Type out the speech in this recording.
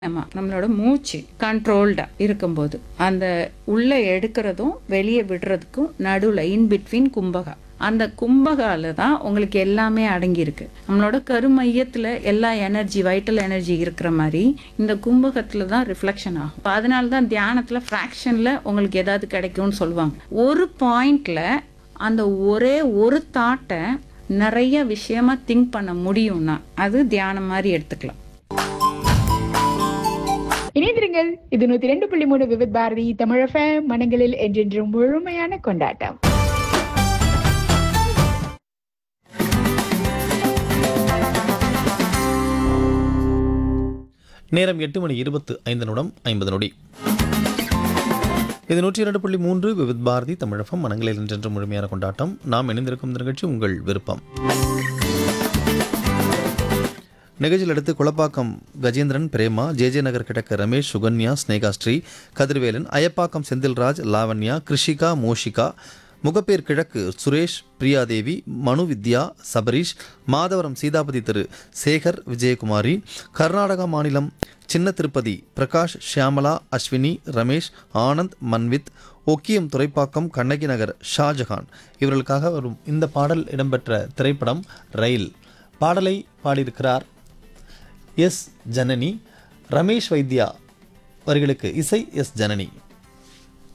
ஆமா நம்மளோட மூச்சு கண்ட்ரோல்டா இருக்கும்போது அந்த உள்ள எடுக்கிறதும் வெளியே விடுறதுக்கும் நடுவில் இன் பிட்வீன் கும்பகா அந்த கும்பகால தான் உங்களுக்கு எல்லாமே அடங்கியிருக்கு நம்மளோட கருமையத்தில் எல்லா எனர்ஜி வைட்டல் எனர்ஜி இருக்கிற மாதிரி இந்த கும்பகத்தில் தான் ரிஃப்ளெக்ஷன் ஆகும் அப்ப அதனால தான் தியானத்தில் ஃப்ராக்ஷனில் உங்களுக்கு ஏதாவது கிடைக்கும்னு சொல்லுவாங்க ஒரு பாயிண்ட்ல அந்த ஒரே ஒரு தாட்டை நிறைய விஷயமா திங்க் பண்ண முடியும்னா அது தியானம் மாதிரி எடுத்துக்கலாம் இணைந்திருங்கள் இது நூத்தி ரெண்டு புள்ளி மூணு விவித் பாரதி தமிழ் FM மனங்களில் என்றென்றும் முழுமையான கொண்டாட்டம் நேரம் எட்டு மணி இருபத்து ஐந்து நிமிடம் ஐம்பது நொடி இது நூற்றி இரண்டு புள்ளி மூன்று விவித் பாரதி தமிழகம் மனங்களில் என்றென்று முழுமையான கொண்டாட்டம் நாம் இணைந்திருக்கும் இந்த நிகழ்ச்சி உங்கள் விருப்பம் நிகழ்ச்சியில் அடுத்து குளப்பாக்கம் கஜேந்திரன் பிரேமா ஜே ஜே நகர் கிடக்க ரமேஷ் சுகன்யா ஸ்னேகா ஸ்ரீ கதிர்வேலன் அயப்பாக்கம் செந்தில்ராஜ் லாவண்யா கிருஷிகா மோஷிகா முகப்பேர் கிழக்கு சுரேஷ் பிரியாதேவி மனு வித்யா சபரீஷ் மாதவரம் சீதாபதி திரு சேகர் விஜயகுமாரி கர்நாடகா மாநிலம் சின்ன திருப்பதி பிரகாஷ் ஷியாமலா அஸ்வினி ரமேஷ் ஆனந்த் மன்வித் ஒக்கியம் துறைப்பாக்கம் கண்ணகி நகர் ஷாஜஹான் இவர்களுக்காக வரும் இந்த பாடல் இடம்பெற்ற திரைப்படம் ரயில் பாடலை பாடியிருக்கிறார் எஸ் ஜனனி ரமேஷ் வைத்யா வரிகளுக்கு இசை எஸ் ஜனனி